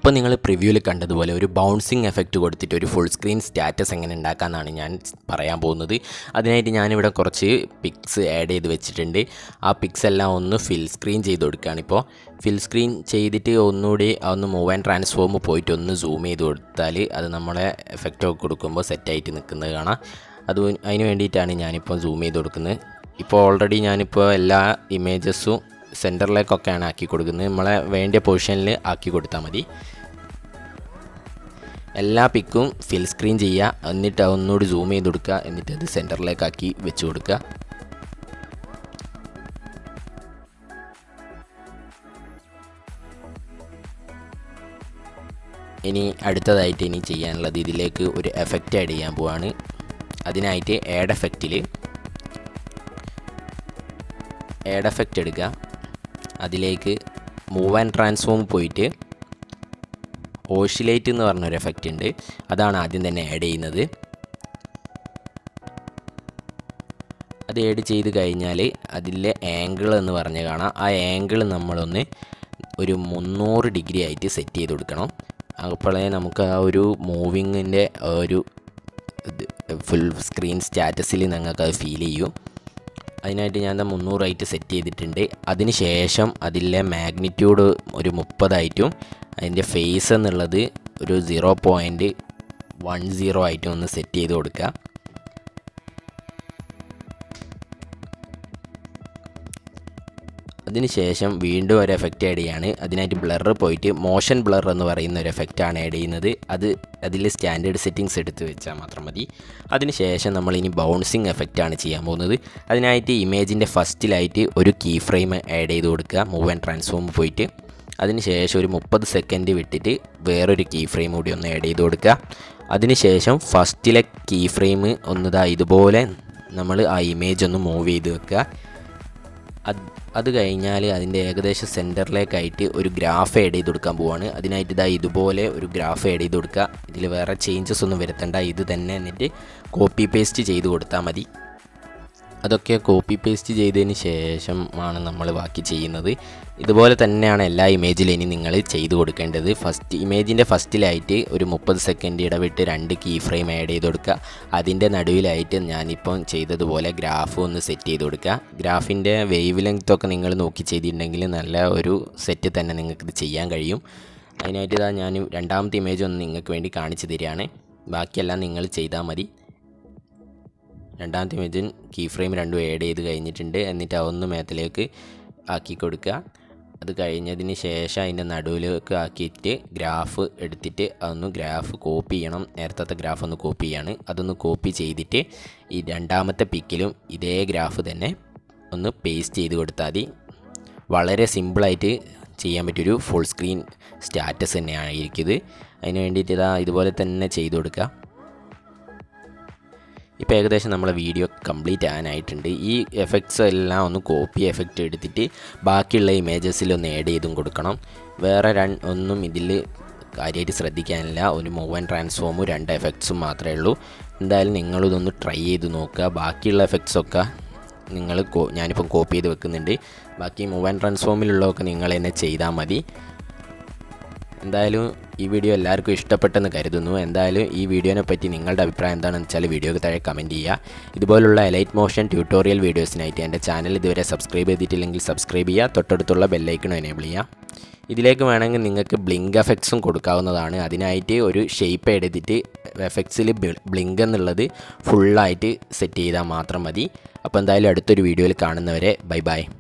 ഇപ്പോൾ നിങ്ങൾ പ്രിവ്യൂവിൽ കണ്ടതുപോലെ ഒരു ബൗൺസിങ് എഫക്റ്റ് കൊടുത്തിട്ട് ഒരു ഫുൾ സ്ക്രീൻ സ്റ്റാറ്റസ് എങ്ങനെ ഉണ്ടാക്കാമെന്നാണ് ഞാൻ പറയാൻ പോകുന്നത് അതിനായിട്ട് ഞാനിവിടെ കുറച്ച് പിക്സ് ആഡ് ചെയ്ത് വെച്ചിട്ടുണ്ട് ആ പിക്സ് എല്ലാം ഒന്ന് ഫിൽ സ്ക്രീൻ ചെയ്ത് കൊടുക്കുകയാണ് ഇപ്പോൾ ഫിൽ സ്ക്രീൻ ചെയ്തിട്ട് ഒന്നുകൂടി ഒന്ന് മൂവ് ആൻഡ് ട്രാൻസ്ഫോം പോയിട്ട് ഒന്ന് സൂം ചെയ്ത് കൊടുത്താൽ അത് നമ്മളെ എഫക്റ്റ് ഒക്കെ കൊടുക്കുമ്പോൾ സെറ്റായിട്ട് നിൽക്കുന്നത് കാണാം അത് അതിന് വേണ്ടിയിട്ടാണ് ഞാനിപ്പോൾ സൂം ചെയ്ത് കൊടുക്കുന്നത് ഇപ്പോൾ ഓൾറെഡി ഞാനിപ്പോൾ എല്ലാ ഇമേജസും സെൻറ്ററിലേക്കൊക്കെയാണ് ആക്കി കൊടുക്കുന്നത് നമ്മളെ വേണ്ടിയ പൊസിഷനിൽ ആക്കി കൊടുത്താൽ മതി എല്ലാ പിക്കും ഫിൽ സ്ക്രീൻ ചെയ്യുക എന്നിട്ട് ഒന്നുകൂടി സൂം ചെയ്ത് കൊടുക്കുക എന്നിട്ട് അത് സെൻറ്ററിലേക്കാക്കി വെച്ച് കൊടുക്കുക ഇനി അടുത്തതായിട്ട് ഇനി ചെയ്യാനുള്ളത് ഇതിലേക്ക് ഒരു എഫക്റ്റ് ആഡ് ചെയ്യാൻ പോവാണ് അതിനായിട്ട് ആഡ് എഫക്റ്റിൽ ആഡ് എഫക്റ്റ് എടുക്കുക അതിലേക്ക് മൂവ് ആൻഡ് ട്രാൻസ്ഫോം പോയിട്ട് ഓഷിലേറ്റ് എന്ന് പറഞ്ഞൊരു എഫക്റ്റ് ഉണ്ട് അതാണ് ആദ്യം തന്നെ ആഡ് ചെയ്യുന്നത് അത് ആഡ് ചെയ്ത് കഴിഞ്ഞാൽ അതിലെ ആംഗിൾ എന്ന് പറഞ്ഞ് കാണാം ആ ആംഗിൾ നമ്മളൊന്ന് ഒരു മുന്നൂറ് ഡിഗ്രി ആയിട്ട് സെറ്റ് ചെയ്ത് കൊടുക്കണം അപ്പോഴേ നമുക്ക് ആ ഒരു മൂവിങ്ങിൻ്റെ ഒരു ഫുൾ സ്ക്രീൻ സ്റ്റാറ്റസിൽ നിങ്ങൾക്ക് അത് ഫീൽ ചെയ്യും അതിനായിട്ട് ഞാൻ മുന്നൂറായിട്ട് സെറ്റ് ചെയ്തിട്ടുണ്ട് അതിന് ശേഷം അതിലെ മാഗ്നിറ്റ്യൂഡ് ഒരു മുപ്പതായിട്ടും അതിൻ്റെ ഫേസ് എന്നുള്ളത് ഒരു സീറോ പോയിൻറ്റ് വൺ സീറോ ആയിട്ടും ഒന്ന് സെറ്റ് ചെയ്ത് കൊടുക്കുക അതിനുശേഷം വീണ്ടും ഒരു എഫക്റ്റ് ആഡ് ചെയ്യാണ് അതിനായിട്ട് ബ്ലർ പോയിട്ട് മോഷൻ ബ്ലർ എന്ന് പറയുന്ന ഒരു എഫക്റ്റാണ് ആഡ് ചെയ്യുന്നത് അത് അതിൽ സ്റ്റാൻഡേർഡ് സെറ്റിങ്സ് എടുത്ത് വെച്ചാൽ മാത്രം മതി അതിനുശേഷം നമ്മൾ ഇനി ബൗൺസിങ് എഫക്റ്റാണ് ചെയ്യാൻ പോകുന്നത് അതിനായിട്ട് ഇമേജിൻ്റെ ഫസ്റ്റിലായിട്ട് ഒരു കീ ഫ്രെയിം ആഡ് ചെയ്ത് കൊടുക്കുക മൂവ് ആൻഡ് ട്രാൻസ്ഫോം പോയിട്ട് അതിനുശേഷം ഒരു മുപ്പത് സെക്കൻഡ് വിട്ടിട്ട് വേറൊരു കീ ഫ്രെയിം കൂടി ഒന്ന് ആഡ് ചെയ്ത് കൊടുക്കുക അതിനുശേഷം ഫസ്റ്റിലെ കീ ഫ്രെയിം ഒന്നിതാ ഇതുപോലെ നമ്മൾ ആ ഇമേജ് ഒന്ന് മൂവ് ചെയ്ത് വെക്കുക അത് അത് കഴിഞ്ഞാൽ അതിൻ്റെ ഏകദേശം സെൻറ്ററിലേക്കായിട്ട് ഒരു ഗ്രാഫ് ആഡ് ചെയ്ത് കൊടുക്കാൻ പോവാണ് അതിനായിട്ട് ഇതാ ഇതുപോലെ ഒരു ഗ്രാഫ് ആഡ് ചെയ്ത് കൊടുക്കുക ഇതിൽ വേറെ ചേഞ്ചസ് ഒന്നും വരുത്തണ്ട ഇത് തന്നെ എന്നിട്ട് കോപ്പി പേസ്റ്റ് ചെയ്ത് കൊടുത്താൽ മതി അതൊക്കെ കോപ്പി പേസ്റ്റ് ചെയ്തതിന് ശേഷമാണ് നമ്മൾ ബാക്കി ചെയ്യുന്നത് ഇതുപോലെ തന്നെയാണ് എല്ലാ ഇമേജിലും ഇനി നിങ്ങൾ ചെയ്തു കൊടുക്കേണ്ടത് ഫസ്റ്റ് ഇമേജിൻ്റെ ഫസ്റ്റിലായിട്ട് ഒരു മുപ്പത് സെക്കൻഡ് ഇടവിട്ട് രണ്ട് കീ ഫ്രെയിം ആഡ് ചെയ്ത് കൊടുക്കുക അതിൻ്റെ നടുവിലായിട്ട് ഞാനിപ്പം ചെയ്തതുപോലെ ഗ്രാഫ് ഒന്ന് സെറ്റ് ചെയ്ത് കൊടുക്കുക ഗ്രാഫിൻ്റെ വേവ് ലെങ്ത് ഒക്കെ നിങ്ങൾ നോക്കി ചെയ്തിട്ടുണ്ടെങ്കിൽ നല്ല ഒരു സെറ്റ് തന്നെ നിങ്ങൾക്കിത് ചെയ്യാൻ കഴിയും അതിനായിട്ട് ഇതാ ഞാൻ രണ്ടാമത്തെ ഇമേജ് ഒന്ന് നിങ്ങൾക്ക് വേണ്ടി കാണിച്ചു തരികയാണ് ബാക്കിയെല്ലാം നിങ്ങൾ ചെയ്താൽ മതി രണ്ടാമത്തെ ഇമേജിൻ കീ ഫ്രെയിം രണ്ടും ആഡ് ചെയ്ത് കഴിഞ്ഞിട്ടുണ്ട് എന്നിട്ട് അതൊന്ന് മേത്തിലേക്ക് ആക്കി കൊടുക്കുക അത് കഴിഞ്ഞതിന് ശേഷം അതിൻ്റെ നടുവിലേക്ക് ആക്കിയിട്ട് ഗ്രാഫ് എടുത്തിട്ട് അതൊന്ന് ഗ്രാഫ് കോപ്പി ചെയ്യണം നേരത്തെ ഗ്രാഫ് ഒന്ന് കോപ്പി ചെയ്യാണ് അതൊന്ന് കോപ്പി ചെയ്തിട്ട് ഈ രണ്ടാമത്തെ പിക്കിലും ഇതേ ഗ്രാഫ് തന്നെ ഒന്ന് പേസ്റ്റ് ചെയ്ത് കൊടുത്താൽ മതി വളരെ സിമ്പിളായിട്ട് ചെയ്യാൻ പറ്റിയൊരു ഫുൾ സ്ക്രീൻ സ്റ്റാറ്റസ് തന്നെയാണ് ഇരിക്കുന്നത് അതിന് വേണ്ടിയിട്ട് ഇതാ ഇതുപോലെ തന്നെ ചെയ്ത് കൊടുക്കുക ഇപ്പോൾ ഏകദേശം നമ്മളെ വീഡിയോ കംപ്ലീറ്റ് ആകാനായിട്ടുണ്ട് ഈ എഫക്ട്സ് എല്ലാം ഒന്ന് കോപ്പി എഫക്റ്റ് എടുത്തിട്ട് ബാക്കിയുള്ള ഇമേജസിൽ ഒന്ന് ആഡ് ചെയ്തും കൊടുക്കണം വേറെ രണ്ട് ഒന്നും ഇതിൽ കാര്യമായിട്ട് ശ്രദ്ധിക്കാനില്ല ഒരു മൂവ് ആൻഡ് ട്രാൻസ്ഫോമും രണ്ട് എഫക്ട്സും മാത്രമേ ഉള്ളൂ എന്തായാലും നിങ്ങളിതൊന്ന് ട്രൈ ചെയ്ത് നോക്കുക ബാക്കിയുള്ള എഫക്ട്സൊക്കെ നിങ്ങൾ ഞാനിപ്പം കോപ്പി ചെയ്ത് വെക്കുന്നുണ്ട് ബാക്കി മൂവ് ആൻഡ് ട്രാൻസ്ഫോമിലുള്ളതൊക്കെ നിങ്ങൾ തന്നെ ചെയ്താൽ മതി എന്തായാലും ഈ വീഡിയോ എല്ലാവർക്കും ഇഷ്ടപ്പെട്ടെന്ന് കരുതുന്നു എന്തായാലും ഈ വീഡിയോനെ പറ്റി നിങ്ങളുടെ അഭിപ്രായം എന്താണെന്ന് വെച്ചാൽ വീഡിയോക്ക് താഴെ കമൻറ്റ് ചെയ്യുക ഇതുപോലുള്ള എലൈറ്റ് മോഷൻ ട്യൂട്ടോറിയൽ വീഡിയോസിനായിട്ട് എൻ്റെ ചാനൽ ഇതുവരെ സബ്സ്ക്രൈബ് ചെയ്തിട്ടില്ലെങ്കിൽ സബ്സ്ക്രൈബ് ചെയ്യുക തൊട്ടടുത്തുള്ള ബെല്ലൈക്കണും എനേബിൾ ചെയ്യുക ഇതിലേക്ക് വേണമെങ്കിൽ നിങ്ങൾക്ക് ബ്ലിങ്ക് എഫക്ട്സും കൊടുക്കാവുന്നതാണ് അതിനായിട്ട് ഒരു ഷേപ്പ് എടുത്തിട്ട് എഫക്ട്സിൽ ബ്ലിങ്ക് എന്നുള്ളത് ഫുള്ളായിട്ട് സെറ്റ് ചെയ്താൽ മാത്രം മതി അപ്പോൾ എന്തായാലും അടുത്തൊരു വീഡിയോയിൽ കാണുന്നവരെ ബൈ ബൈ